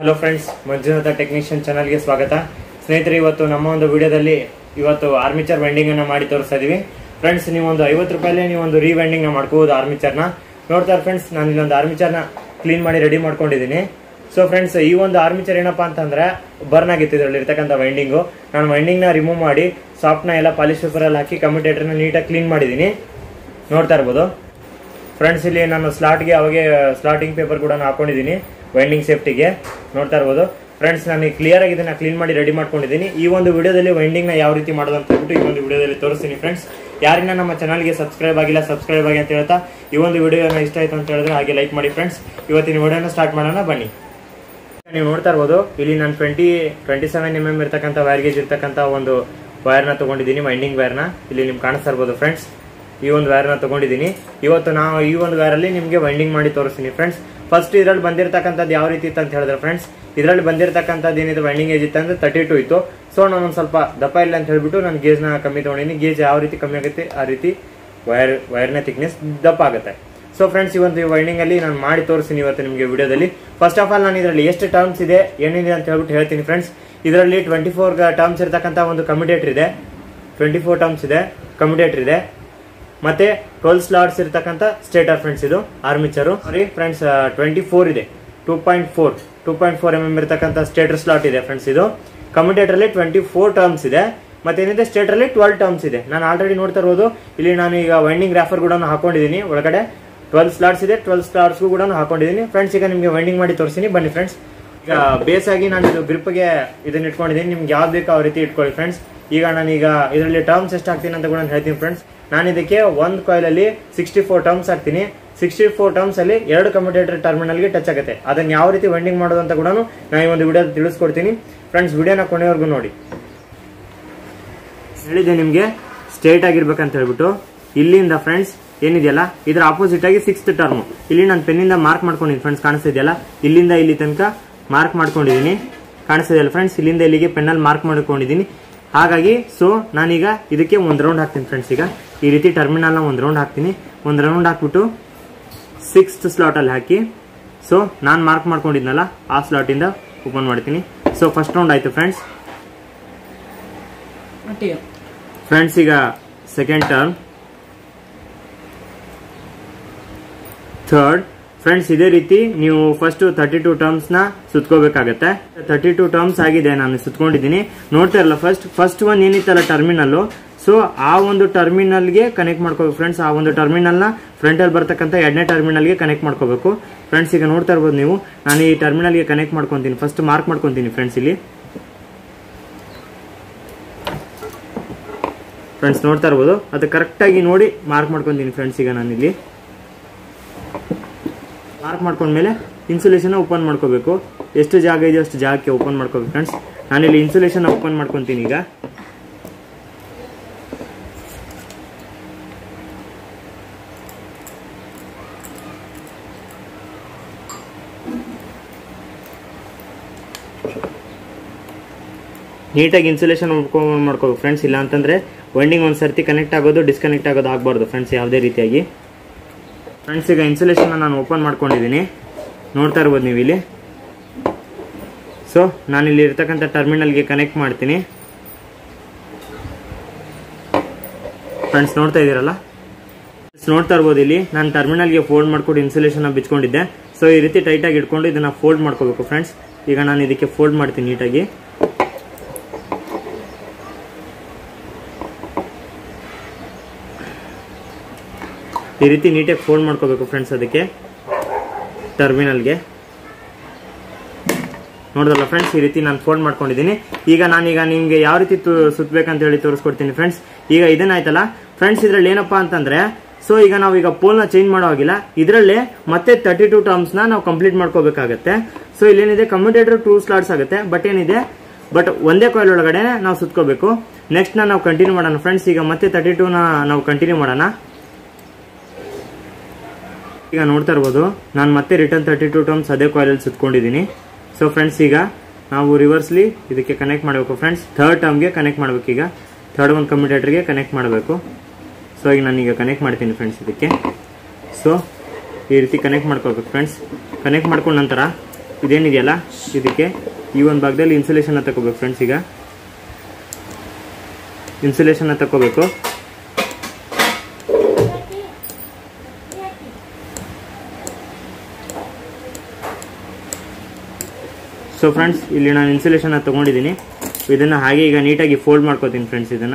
hello friends Manjunatha technician ಚಾನಲ್ಗೆ ಸ್ವಾಗತ ಸ್ನೇಹಿತರೆ ಇವತ್ತು ನಮ್ಮ ಒಂದು ವಿಡಿಯೋದಲ್ಲಿ ಇವತ್ತು ಆರ್ಮಿಚರ್ ವೆಂಡಿಂಗ್ ಅನ್ನ ಮಾಡಿ ತೋರಿಸ್ತಾ ಇದೀವಿ ಫ್ರೆಂಡ್ಸ್ ನೀವು ಒಂದು ಐವತ್ತು ರೂಪಾಯಲ್ಲಿ ನೀವು ಒಂದು ರೀವೆಂಡಿಂಗ್ ಮಾಡ್ಕೋಬಹುದು ಆರ್ಮಿಚರ್ನ ನೋಡ್ತಾರೆ ಫ್ರೆಂಡ್ಸ್ ನಾನು ಇಲ್ಲೊಂದು ಆರ್ಮಿಚರ್ನ ಕ್ಲೀನ್ ಮಾಡಿ ರೆಡಿ ಮಾಡ್ಕೊಂಡಿದ್ದೀನಿ ಸೊ ಫ್ರೆಂಡ್ಸ್ ಈ ಒಂದು ಆರ್ಮಿಚರ್ ಏನಪ್ಪಾ ಅಂತಂದ್ರೆ ಬರ್ನ್ ಆಗಿತ್ತು ಇದರಲ್ಲಿ ಇರ್ತಕ್ಕಂಥ ವೈಂಡಿಂಗು ನಾನು ವೈಂಡಿಂಗ್ನ ರಿಮೂವ್ ಮಾಡಿ ಸಾಫ್ಟ್ನ ಎಲ್ಲ ಪಾಲಿಶ್ ಪೇಪರಲ್ಲಿ ಹಾಕಿ ಕಮ್ಯುಟೇಟರ್ನ ನೀಟಾಗಿ ಕ್ಲೀನ್ ಮಾಡಿದ್ದೀನಿ ನೋಡ್ತಾ ಇರ್ಬೋದು ಫ್ರೆಂಡ್ಸ್ ಇಲ್ಲಿ ನಾನು ಸ್ಲಾಟ್ಗೆ ಅವಾಗೆ ಸ್ಲಾಟಿಂಗ್ ಪೇಪರ್ ಕೂಡ ನಾನು ಹಾಕೊಂಡಿದ್ದೀನಿ ವೈಂಡಿಂಗ್ ಸೇಫ್ಟಿಗೆ ನೋಡ್ತಾ ಇರ್ಬೋದು ಫ್ರೆಂಡ್ಸ್ ನಾನು ಕ್ಲಿಯರ್ ಆಗಿ ಇದನ್ನ ಕ್ಲೀನ್ ಮಾಡಿ ರೆಡಿ ಮಾಡ್ಕೊಂಡಿದ್ದೀನಿ ಈ ಒಂದು ವಿಡಿಯೋದಲ್ಲಿ ವೈಂಡಿಂಗ್ ನ ಯಾವ ರೀತಿ ಮಾಡೋದು ಅಂತ ಹೇಳ್ಬಿಟ್ಟು ಈ ಒಂದು ವಿಡಿಯೋದಲ್ಲಿ ತೋರಿಸ್ತೀನಿ ಫ್ರೆಂಡ್ಸ್ ಯಾರಿನ ನಮ್ಮ ಚಾನಲ್ಗೆ ಸಬ್ಸ್ಕ್ರೈಬ್ ಆಗಿಲ್ಲ ಸಬ್ಸ್ಕ್ರೈಬ್ ಆಗಿ ಅಂತ ಹೇಳ್ತಾ ಈ ಒಂದು ವಿಡಿಯೋನ ಇಷ್ಟ ಆಯ್ತು ಅಂತ ಹೇಳಿದ್ರೆ ಹಾಗೆ ಲೈಕ್ ಮಾಡಿ ಫ್ರೆಂಡ್ಸ್ ಇವತ್ತಿನ ವಿಡಿಯೋನ ಸ್ಟಾರ್ಟ್ ಮಾಡೋಣ ಬನ್ನಿ ನೀವು ನೋಡ್ತಾ ಇರ್ಬೋದು ಇಲ್ಲಿ ನಾನು twenty twenty seven M M ಇರ್ತಕ್ಕಂಥ ವೈರ್ ಗೇಜ್ ಇರ್ತಕ್ಕಂಥ ಒಂದು ವೈರ್ನ ತಗೊಂಡಿದ್ದೀನಿ ವೈಂಡಿಂಗ್ ವೈರ್ನ ಇಲ್ಲಿ ನಿಮ್ಗೆ ಕಾಣಿಸ್ತಾ ಇರ್ಬೋದು ಫ್ರೆಂಡ್ಸ್ ಈ ಒಂದು ವೈರ್ನ ತಗೊಂಡಿದ್ದೀನಿ ಇವತ್ತು ನಾವು ಈ ಒಂದು ವೈರಲ್ಲಿ ನಿಮಗೆ ವೈಂಡಿಂಗ್ ಮಾಡಿ ತೋರಿಸ್ತೀನಿ ಫ್ರೆಂಡ್ಸ್ ಫಸ್ಟ್ ಇದರಲ್ಲಿ ಬಂದಿರತಕ್ಕಂಥದ್ದು ಯಾವ ರೀತಿ ಇತ್ತು ಅಂತ ಹೇಳಿದ್ರೆ ಫ್ರೆಂಡ್ಸ್ ಇದರಲ್ಲಿ ಬಂದಿರತಕ್ಕಂಥದ್ದು ಏನಿದೆ ವೈಂಡಿಂಗ್ ಏಜ್ ಇತ್ತು ಅಂದ್ರೆ ತರ್ಟಿ ಟು ಇತ್ತು ಸೊ ನಾನು ಒಂದು ಸ್ವಲ್ಪ ದಪ್ಪ ಇಲ್ಲ ಅಂತ ಹೇಳ್ಬಿಟ್ಟು ನಾನು ಗೇಜ್ನ ಕಮ್ಮಿ ತಗೊಂಡಿದ್ದೀನಿ ಗೇಜ್ ಯಾವ ರೀತಿ ಕಮ್ಮಿ ಆಗುತ್ತೆ ಆ ರೀತಿ ವೈರ್ ವೈರ್ನ ಥಿಕ್ನೆಸ್ ದಪ್ಪ ಆಗುತ್ತೆ ಸೊ ಫ್ರೆಂಡ್ಸ್ ಈ ಒಂದು ವೈಂಡಿಂಗ್ ಅಲ್ಲಿ ನಾನು ಮಾಡಿ ತೋರಿಸ್ತೀನಿ ಇವತ್ತು ನಿಮಗೆ ವಿಡಿಯೋದಲ್ಲಿ ಫಸ್ಟ್ ಆಫ್ ಆಲ್ ನಾನು ಇದರಲ್ಲಿ ಎಷ್ಟು ಟರ್ಮ್ಸ್ ಇದೆ ಏನಿದೆ ಅಂತ ಹೇಳ್ಬಿಟ್ಟು ಹೇಳ್ತೀನಿ ಫ್ರೆಂಡ್ಸ್ ಇದರಲ್ಲಿ ಟ್ವೆಂಟಿ ಫೋರ್ ಟರ್ಮ್ಸ್ ಇರತಕ್ಕಂಥ ಒಂದು ಕಮ್ಯುಟೇಟರ್ ಇದೆ ಟ್ವೆಂಟಿ ಫೋರ್ ಟರ್ಮ್ಸ್ ಇದೆ ಕಮ್ಯುಟೇಟರ್ ಇದೆ ಮತ್ತೆ ಟ್ವೆಲ್ ಸ್ಲಾಟ್ಸ್ ಇರತಕ್ಕಂಥ ಸ್ಟೇಟರ್ ಫ್ರೆಂಡ್ಸ್ ಇದು armature sorry friends twenty four ಇದೆ two point four two point four M M ಇರತಕ್ಕಂಥ ಸ್ಟೇಟರ್ ಸ್ಲಾಟ್ ಇದೆ ಫ್ರೆಂಡ್ಸ್ ಇದು ಕಮ್ಯುಟೇಟರ್ ಅಲ್ಲಿ ಟ್ವೆಂಟಿ ಫೋರ್ ಟರ್ಮ್ಸ್ ಇದೆ ಮತ್ತೇನಿದೆ ಸ್ಟೇಟರ್ ಅಲ್ಲಿ ಟ್ವೆಲ್ ಟರ್ಮ್ಸ್ ಇದೆ ನಾನು ಆಲ್ರೆಡಿ ನೋಡ್ತಾ ಇರೋದು ಇಲ್ಲಿ ನಾನು ಈಗ ವೈಂಡಿಂಗ್ ರ್ಯಾಫರ್ ಕೂಡ ಹಾಕೊಂಡಿದ್ದೀನಿ ಒಳಗಡೆ ಟ್ವೆಲ್ ಸ್ಲಾಟ್ಸ್ ಇದೆ ಟ್ವೆಲ್ ಸ್ಲಾಟ್ಸ್ಗೂ ಕೂಡ ಹಾಕೊಂಡಿದ್ದೀನಿ ಫ್ರೆಂಡ್ಸ್ ಈಗ ನಿಮಗೆ ವೈಂಡಿಂಗ್ ಮಾಡಿ ತೋರಿಸ್ತೀನಿ ಬನ್ನಿ ಫ್ರೆಂಡ್ಸ್ ಈಗ ಬೇಸ್ ಆಗಿ ನಾನು ಇದು ಗ್ರಿಪ್ಗೆ ಇದನ್ನ ಇಟ್ಕೊಂಡಿದ್ದೀನಿ ನಿಮ್ಗೆ ಯಾವ್ದು ಬೇಕು ಆ ರೀತಿ ಇಟ್ಕೊಳ್ಳಿ ಫ್ರೆಂಡ್ಸ್ ಈಗ ನಾನೀಗ ಇದರಲ್ಲಿ ಟರ್ಮ್ಸ್ ಎಷ್ಟು ಹಾಕ್ತೀನಿ ಅಂತ ಕೂಡ ನಾನು ಹೇಳ್ತೀನಿ ಫ್ರೆಂಡ್ಸ್ ನಾನು ಇದಕ್ಕೆ ಒಂದು ಕಾಯಿಲಲ್ಲಿ ಸಿಕ್ಸ್ಟಿ ಫೋರ್ ಟರ್ಮ್ಸ್ ಹಾಕ್ತೀನಿ ಸಿಕ್ಸ್ಟಿ ಫೋರ್ ಟರ್ಮ್ಸ್ ಅಲ್ಲಿ ಎರಡು ಕಮ್ಯುಟೇಟರ್ ಟರ್ಮಿನಲ್ಗೆ ಟಚ್ ಆಗುತ್ತೆ ಅದನ್ನ ಯಾವ ರೀತಿ ವೈಂಡಿಂಗ್ ಮಾಡೋದು ಅಂತ ಕೂಡ ನಾನು ಈ ಒಂದು ವಿಡಿಯೋ ತಿಳಿಸ್ಕೊಡ್ತೀನಿ ಫ್ರೆಂಡ್ಸ್ ವಿಡಿಯೋನ ಕೊನೆವರೆಗೂ ನೋಡಿ ಹೇಳಿದೆ ನಿಮಗೆ ಸ್ಟ್ರೇಟ್ ಆಗಿರ್ಬೇಕಂತ ಹೇಳ್ಬಿಟ್ಟು ಇಲ್ಲಿಂದ ಫ್ರೆಂಡ್ಸ್ ಏನಿದೆಯಲ್ಲ ಇದ್ರ ಆಪೋಸಿಟ್ ಆಗಿ ಸಿಕ್ಸ್ತ್ ಟರ್ಮ್ ಇಲ್ಲಿ ನಾನು ಪೆನ್ನಿಂದ ಮಾರ್ಕ್ ಮಾಡ್ಕೊಂಡಿದ್ದೀನಿ ಫ್ರೆಂಡ್ಸ್ ಕಾಣಿಸ್ತಿದೆಯಲ್ಲ ಇಲ್ಲಿಂದ ಇಲ್ಲಿ ತನಕ ಮಾರ್ಕ್ ಮಾಡ್ಕೊಂಡಿದ್ದೀನಿ ಕಾಣಿಸ್ತಿದೆಯಲ್ಲ ಫ್ರೆಂಡ್ಸ್ ಇಲ್ಲಿಂದ ಇಲ್ಲಿಗೆ ಪೆನ್ನಲ್ಲಿ ಮಾರ್ಕ್ ಮಾಡ್ಕೊಂಡಿದ್ದೀನಿ ಹಾಗಾಗಿ ಸೊ ನಾನೀಗ ಇದಕ್ಕೆ ಒಂದು ರೌಂಡ್ ಹಾಕ್ತೀನಿ ಫ್ರೆಂಡ್ಸ್ ಈಗ ಈ ರೀತಿ ಟರ್ಮಿನಲ್ನ ಒಂದು ರೌಂಡ್ ಹಾಕ್ತೀನಿ ಒಂದು ರೌಂಡ್ ಹಾಕ್ಬಿಟ್ಟು ಸಿಕ್ಸ್ತ್ ಸ್ಲಾಟಲ್ಲಿ ಹಾಕಿ ಸೊ ನಾನು ಮಾರ್ಕ್ ಮಾಡ್ಕೊಂಡಿದ್ನಲ್ಲ ಆ ಸ್ಲಾಟಿಂದ ಓಪನ್ ಮಾಡ್ತೀನಿ ಸೊ ಫಸ್ಟ್ ರೌಂಡ್ ಆಯ್ತು ಫ್ರೆಂಡ್ಸ್ ಫ್ರೆಂಡ್ಸ್ ಈಗ ಸೆಕೆಂಡ್ ಟರ್ಮ್ ಥರ್ಡ್ ಫ್ರೆಂಡ್ಸ್ ಇದೇ ರೀತಿ ನೀವು ಫಸ್ಟ್ ತರ್ಟಿ ಟೂ ಟರ್ಮ್ಸ್ ನ ಸುತ್ಕೋಬೇಕಾಗತ್ತೆ ತರ್ಟಿ ಟೂ ಟರ್ಮ್ಸ್ ಆಗಿದೆ ನಾನು ಸುತ್ಕೊಂಡಿದ್ದೀನಿ ನೋಡ್ತಾ ಇರಲ್ಲ ಫಸ್ಟ್ ಫಸ್ಟ್ ಒನ್ ಏನಿತ್ತಲ್ಲ ಟರ್ಮಿನಲ್ ಸೊ ಆ ಒಂದು ಟರ್ಮಿನಲ್ಗೆ ಕನೆಕ್ಟ್ ಮಾಡ್ಕೋಬೇಕು ಫ್ರೆಂಡ್ಸ್ ಆ ಒಂದು ಟರ್ಮಿನಲ್ನ ಫ್ರಂಟಲ್ಲಿ ಬರ್ತಕ್ಕಂಥ ಎರಡನೇ ಟರ್ಮಿನಲ್ಗೆ ಕನೆಕ್ಟ್ ಮಾಡ್ಕೋಬೇಕು ಫ್ರೆಂಡ್ಸ್ ಈಗ ನೋಡ್ತಾ ಇರ್ಬೋದು ನೀವು ನಾನು ಈ ಟರ್ಮಿನಲ್ಗೆ ಕನೆಕ್ಟ್ ಮಾಡ್ಕೊತೀನಿ ಫಸ್ಟ್ ಮಾರ್ಕ್ ಮಾಡ್ಕೊತೀನಿ ಫ್ರೆಂಡ್ಸ್ ಇಲ್ಲಿ ಫ್ರೆಂಡ್ಸ್ ನೋಡ್ತಾ ಇರ್ಬೋದು ಅದು ಕರೆಕ್ಟಾಗಿ ನೋಡಿ ಮಾರ್ಕ್ ಮಾಡ್ಕೊತೀನಿ ಫ್ರೆಂಡ್ಸ್ ಈಗ ನಾನಿಲ್ಲಿ ಮಾರ್ಕ್ ಮಾಡ್ಕೊಂಡ್ಮೇಲೆ ಇನ್ಸುಲೇಷನ್ ಓಪನ್ ಮಾಡ್ಕೋಬೇಕು ಎಷ್ಟು ಜಾಗ ಇದೆಯೋ ಅಷ್ಟು ಜಾಗಕ್ಕೆ ಓಪನ್ ಮಾಡ್ಕೋಬೇಕು ಫ್ರೆಂಡ್ಸ್ ನಾನಿಲ್ಲಿ ಇನ್ಸುಲೇಷನ್ ಓಪನ್ ಮಾಡ್ಕೊತೀನಿ ಈಗ ನೀಟಾಗಿ ಇನ್ಸುಲೇಷನ್ ಓಪನ್ ಮಾಡ್ಕೋಬೇಕು ಫ್ರೆಂಡ್ಸ್ ಇಲ್ಲ ಅಂತಂದ್ರೆ ವೈಂಡಿಂಗ್ ಒಂದು ಸರ್ತಿ ಕನೆಕ್ಟ್ ಆಗೋದು ಡಿಸ್ಕನೆಕ್ಟ್ ಆಗೋದು ಆಗಬಾರ್ದು ಫ್ರೆಂಡ್ಸ್ ಯಾವುದೇ ರೀತಿಯಾಗಿ ಫ್ರೆಂಡ್ಸ್ ಈಗ ಇನ್ಸುಲೇಷನ್ ನಾನು ಓಪನ್ ಮಾಡ್ಕೊಂಡಿದ್ದೀನಿ ನೋಡ್ತಾ ಇರ್ಬೋದು ನೀವು ಇಲ್ಲಿ ಸೊ ನಾನಿಲ್ಲಿ ಇರ್ತಕ್ಕಂಥ ಟರ್ಮಿನಲ್ಗೆ ಕನೆಕ್ಟ್ ಮಾಡ್ತೀನಿ ಫ್ರೆಂಡ್ಸ್ ನೋಡ್ತಾ ಇದ್ದೀರಲ್ಲ ನೋಡ್ತಾ ಇರ್ಬೋದು ಇಲ್ಲಿ ನಾನು ಟರ್ಮಿನಲ್ಗೆ ಫೋಲ್ಡ್ ಮಾಡ್ಕೊಂಡು ಇನ್ಸುಲೇಷನ್ ಬಿಚ್ಕೊಂಡಿದ್ದೆ ಸೊ ಈ ರೀತಿ ಟೈಟಾಗಿ ಇಟ್ಕೊಂಡು ಇದನ್ನ ಫೋಲ್ಡ್ ಮಾಡ್ಕೋಬೇಕು ಫ್ರೆಂಡ್ಸ್ ಈಗ ನಾನು ಇದಕ್ಕೆ ಫೋಲ್ಡ್ ಮಾಡ್ತೀನಿ ನೀಟಾಗಿ ಈ ರೀತಿ ನೀಟಾಗಿ ಫೋಲ್ಡ್ ಮಾಡ್ಕೋಬೇಕು ಫ್ರೆಂಡ್ಸ್ ಅದಕ್ಕೆ ಟರ್ಮಿನಲ್ಗೆ ನೋಡಿದ್ರಲ್ಲ ಫ್ರೆಂಡ್ಸ್ ಈ ರೀತಿ ನಾನು ಫೋಲ್ಡ್ ಮಾಡ್ಕೊಂಡಿದ್ದೀನಿ ಈಗ ನಾನೀಗ ನಿಮಗೆ ಯಾವ ರೀತಿ ಸುತ್ತಬೇಕಂತ ಹೇಳಿ ತೋರಿಸ್ಕೊಡ್ತೀನಿ ಫ್ರೆಂಡ್ಸ್ ಈಗ ಇದನ್ನಾಯ್ತಲ್ಲ ಫ್ರೆಂಡ್ಸ್ ಇದ್ರಲ್ಲಿ ಏನಪ್ಪಾ ಅಂತಂದ್ರೆ ಸೊ ಈಗ ನಾವು ಈಗ ಪೋಲ್ನ ಚೇಂಜ್ ಮಾಡೋ ಹಾಗಿಲ್ಲ ಇದರಲ್ಲೇ ಮತ್ತೆ ತರ್ಟಿ ಟೂ ಟರ್ಮ್ಸ್ನ ನಾವು ಕಂಪ್ಲೀಟ್ ಮಾಡ್ಕೋಬೇಕಾಗತ್ತೆ ಸೊ ಇಲ್ಲೇನಿದೆ ಕಮ್ಯುಟೇಟರ್ ಟೂ ಸ್ಲಾಟ್ಸ್ ಆಗುತ್ತೆ ಬಟ್ ಏನಿದೆ ಬಟ್ ಒಂದೇ ಕಾಯಿಲ್ ಒಳಗಡೆ ನಾವು ಸುತ್ಕೋಬೇಕು ನೆಕ್ಸ್ಟ್ ನಾವು ಕಂಟಿನ್ಯೂ ಮಾಡೋಣ ಫ್ರೆಂಡ್ಸ್ ಈಗ ಮತ್ತೆ ತರ್ಟಿ ಟೂನ ನಾವು ಕಂಟಿನ್ಯೂ ಮಾಡೋಣ ಈಗ ನೋಡ್ತಾ ಇರ್ಬೋದು ನಾನು ಮತ್ತೆ ರಿಟರ್ನ್ ತರ್ಟಿ ಟೂ ಟರ್ಮ್ಸ್ ಅದೇ ಕಾಯಿಲಲ್ಲಿ ಸುತ್ಕೊಂಡಿದ್ದೀನಿ ಸೊ ಫ್ರೆಂಡ್ಸ್ ಈಗ ನಾವು ರಿವರ್ಸ್ಲಿ ಇದಕ್ಕೆ ಕನೆಕ್ಟ್ ಮಾಡಬೇಕು ಫ್ರೆಂಡ್ಸ್ ಥರ್ಡ್ ಟರ್ಮ್ಗೆ ಕನೆಕ್ಟ್ ಮಾಡಬೇಕು ಈಗ ಥರ್ಡ್ ಒಂದು ಕಮ್ಯುಟೇಟರ್ಗೆ ಕನೆಕ್ಟ್ ಮಾಡಬೇಕು ಸೊ ಈಗ ನಾನೀಗ ಕನೆಕ್ಟ್ ಮಾಡ್ತೀನಿ ಫ್ರೆಂಡ್ಸ್ ಇದಕ್ಕೆ ಸೊ ಈ ರೀತಿ ಕನೆಕ್ಟ್ ಮಾಡ್ಕೋಬೇಕು ಫ್ರೆಂಡ್ಸ್ ಕನೆಕ್ಟ್ ಮಾಡ್ಕೊಂಡ ನಂತರ ಇದೇನಿದೆಯಲ್ಲ ಇದಕ್ಕೆ ಈ ಒಂದು ಭಾಗದಲ್ಲಿ ಇನ್ಸುಲೇಷನ್ ತಗೋಬೇಕು ಫ್ರೆಂಡ್ಸ್ ಈಗ ಇನ್ಸುಲೇಷನ್ ತಗೋಬೇಕು ಸೊ ಫ್ರೆಂಡ್ಸ್ ಇಲ್ಲಿ ನಾನು ಇನ್ಸುಲೇಷನ್ ತಗೊಂಡಿದ್ದೀನಿ ಇದನ್ನು ಹಾಗೆ ಈಗ ನೀಟಾಗಿ ಫೋಲ್ಡ್ ಮಾಡ್ಕೋತೀನಿ ಫ್ರೆಂಡ್ಸ್ ಇದನ್ನು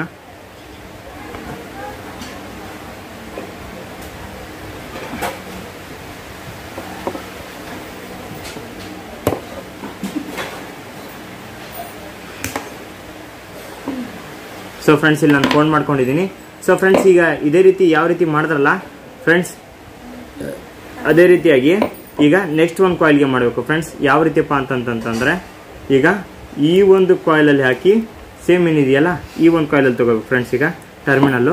ಸೊ ಫ್ರೆಂಡ್ಸ್ ಇಲ್ಲಿ ನಾನು ಫೋನ್ ಮಾಡ್ಕೊಂಡಿದ್ದೀನಿ ಸೊ ಫ್ರೆಂಡ್ಸ್ ಈಗ ಇದೇ ರೀತಿ ಯಾವ ರೀತಿ ಮಾಡಿದ್ರಲ್ಲ ಫ್ರೆಂಡ್ಸ್ ಅದೇ ರೀತಿಯಾಗಿ ಈಗ ನೆಕ್ಸ್ಟ್ ಒಂದು ಕಾಯಿಲ್ಗೆ ಮಾಡಬೇಕು ಫ್ರೆಂಡ್ಸ್ ಯಾವ ರೀತಿಯಪ್ಪ ಅಂತಂತಂದ್ರೆ ಈಗ ಈ ಒಂದು ಕಾಯಿಲಲ್ಲಿ ಹಾಕಿ ಸೇಮ್ ಏನಿದೆಯಲ್ಲ ಈ ಒಂದು ಕಾಯಿಲಲ್ಲಿ ತಗೋಬೇಕು ಫ್ರೆಂಡ್ಸ್ ಈಗ ಟರ್ಮಿನಲ್ಲು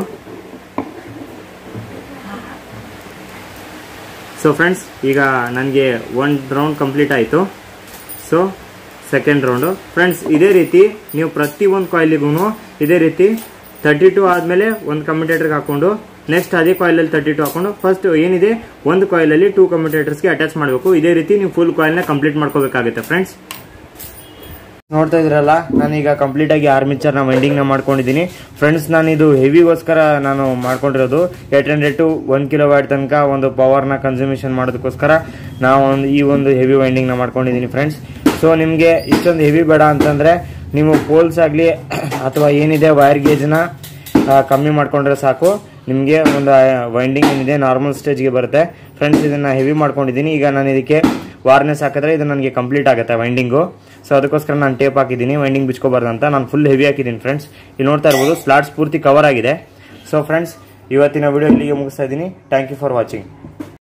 ಸೊ ಫ್ರೆಂಡ್ಸ್ ಈಗ ನನಗೆ ಒನ್ ರೌಂಡ್ ಕಂಪ್ಲೀಟ್ ಆಯಿತು ಸೊ ಸೆಕೆಂಡ್ ರೌಂಡು ಫ್ರೆಂಡ್ಸ್ ಇದೇ ರೀತಿ ನೀವು ಪ್ರತಿ ಒಂದು ಕಾಯಿಲಿಗೂ ಇದೇ ರೀತಿ ತರ್ಟಿ ಟು ಆದಮೇಲೆ ಒಂದು ಕಮ್ಯುಟೇಟರ್ಗೆ ಹಾಕೊಂಡು ನೆಕ್ಸ್ಟ್ ಅದೇ ಕಾಯಿಲಲ್ಲಿ ತರ್ಟಿ ಟು ಹಾಕೊಂಡು ಫಸ್ಟ್ ಏನಿದೆ ಒಂದು ಕಾಯಿಲಲ್ಲಿ ಟೂ ಕಮ್ಯುಟೇಟರ್ಸ್ಗೆ ಅಟ್ಯಾಚ್ ಮಾಡಬೇಕು ಇದೇ ರೀತಿ ನೀವು ಫುಲ್ ಕಾಯಿಲ್ನ ಕಂಪ್ಲೀಟ್ ಮಾಡ್ಕೋಬೇಕಾಗುತ್ತೆ ಫ್ರೆಂಡ್ಸ್ ನೋಡ್ತಾ ಇದ್ರಲ್ಲ ನಾನೀಗ ಕಂಪ್ಲೀಟ್ ಆಗಿ ಆರ್ಮಿಚರ್ನ ವೈಂಡಿಂಗ್ನ ಮಾಡ್ಕೊಂಡಿದ್ದೀನಿ ಫ್ರೆಂಡ್ಸ್ ನಾನು ಇದು ಹೆವಿಗೋಸ್ಕರ ನಾನು ಮಾಡ್ಕೊಂಡಿರೋದು eight hundred to one kilowatt ತನಕ ಒಂದು ಪವರ್ನ ಕನ್ಸ್ಯೂಮೇಷನ್ ಮಾಡೋದಕ್ಕೋಸ್ಕರ ನಾವು ಒಂದು ಈ ಒಂದು ಹೆವಿ ವೈಂಡಿಂಗ್ನ ಮಾಡ್ಕೊಂಡಿದ್ದೀನಿ ಫ್ರೆಂಡ್ಸ್ ಸೊ ನಿಮಗೆ ಇಷ್ಟೊಂದು ಹೆವಿ ಬೇಡ ಅಂತಂದರೆ ನೀವು ಪೋಲ್ಸ್ ಆಗಲಿ ಅಥವಾ ಏನಿದೆ ವೈರ್ ಗೇಜ್ನ ಕಮ್ಮಿ ಮಾಡ್ಕೊಂಡ್ರೆ ಸಾಕು ನಿಮಗೆ ಒಂದು ವೈಂಡಿಂಗ್ ಏನಿದೆ ನಾರ್ಮಲ್ ಸ್ಟೇಜ್ಗೆ ಬರುತ್ತೆ ಫ್ರೆಂಡ್ಸ್ ಇದನ್ನು ಹೆವಿ ಮಾಡ್ಕೊಂಡಿದ್ದೀನಿ ಈಗ ನಾನು ಇದಕ್ಕೆ ವಾರ್ನೆಸ್ ಹಾಕಿದ್ರೆ ಇದು ನನಗೆ ಕಂಪ್ಲೀಟ್ ಆಗುತ್ತೆ ವೈಂಡಿಂಗು ಸೊ ಅದಕ್ಕೋಸ್ಕರ ನಾನು ಟೇಪ್ ಹಾಕಿದ್ದೀನಿ ವೈಂಡಿಂಗ್ ಬಿಚ್ಕೋಬಾರ್ದು ಅಂತ ನಾನು ಫುಲ್ ಹೆವಿ ಹಾಕಿದ್ದೀನಿ ಫ್ರೆಂಡ್ಸ್ ಇಲ್ಲಿ ನೋಡ್ತಾ ಇರ್ಬೋದು ಸ್ಲಾಟ್ಸ್ ಪೂರ್ತಿ ಕವರ್ ಆಗಿದೆ ಸೊ ಫ್ರೆಂಡ್ಸ್ ಇವತ್ತಿನ ವಿಡಿಯೋ ಇಲ್ಲಿಗೆ ಮುಗಿಸ್ತಾ ಇದ್ದೀನಿ ಥ್ಯಾಂಕ್ ಯು ಫಾರ್ ವಾಚಿಂಗ್